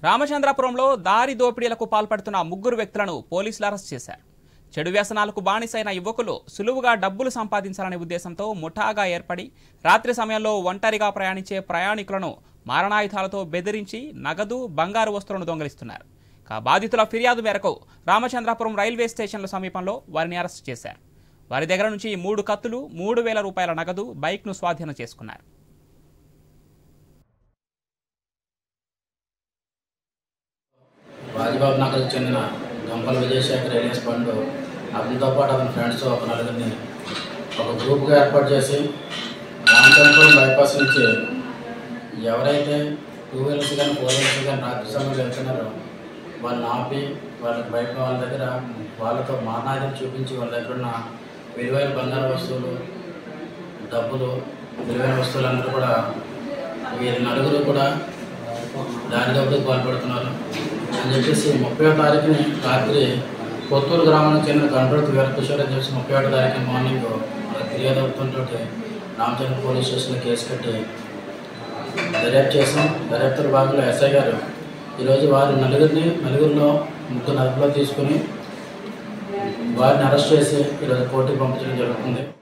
రామచంద్రపురంలో దారి దోపిడీలకు పాల్పడుతున్న ముగ్గురు వ్యక్తులను పోలీసులు అరెస్ట్ చేశారు చెడు వ్యసనాలకు బానిసైన యువకులు సులువుగా డబ్బులు సంపాదించాలనే ఉద్దేశంతో ముఠాగా ఏర్పడి రాత్రి సమయంలో ఒంటరిగా ప్రయాణించే ప్రయాణికులను మారణాయుధాలతో బెదిరించి నగదు బంగారు వస్తువులను దొంగిలిస్తున్నారు ఇక బాధితుల ఫిర్యాదు మేరకు రామచంద్రపురం రైల్వే స్టేషన్ల సమీపంలో వారిని అరెస్ట్ చేశారు వారి దగ్గర నుంచి మూడు కత్తులు మూడు వేల రూపాయల నగదు బైక్ను స్వాధీనం చేసుకున్నారు రాజబాబు నగర్కి చెందిన గంపల విజయశేఖర్ ఎలియస్ పండు అతనితో పాటు అతని ఫ్రెండ్స్ ఒక నలుగురిని ఒక గ్రూప్గా ఏర్పాటు చేసి రామచంద్రపురం బైపాస్ నుంచి ఎవరైతే టూ వీలర్స్ కానీ ఫోర్ వీలర్స్ కానీ రాత్రి సమయంలో వెళ్తున్నారో వాళ్ళని ఆపి వాళ్ళకి బయట వాళ్ళ దగ్గర వాళ్ళతో మారణాయుధం చూపించి వాళ్ళ దగ్గర ఉన్న విలువైన బంగారు వస్తువులు డబ్బులు విలువైన వస్తువులందరూ కూడా వీరి నలుగురు కూడా దారి దోపిడీకి పాల్పడుతున్నారు అని చెప్పేసి ముప్పై తారీఖుని రాత్రి కొత్తూరు గ్రామానికి చెందిన కంట్రోల్ వీరకిషోర్ అని చెప్పేసి ముప్పై ఒకటో తారీఖు మార్నింగ్ మన ఫిర్యాదు అవుతుంటే రామచంద్ర పోలీస్ స్టేషన్లో కేసు కట్టి దర్యాప్తు చేసాం దర్యాప్తుల భాగంలో ఎస్ఐ గారు ఈరోజు వారి నలుగురిని నలుగురిలో ముగ్గురు అదుపులో తీసుకుని వారిని అరెస్ట్ చేసి ఈరోజు కోర్టుకు పంపించడం జరుగుతుంది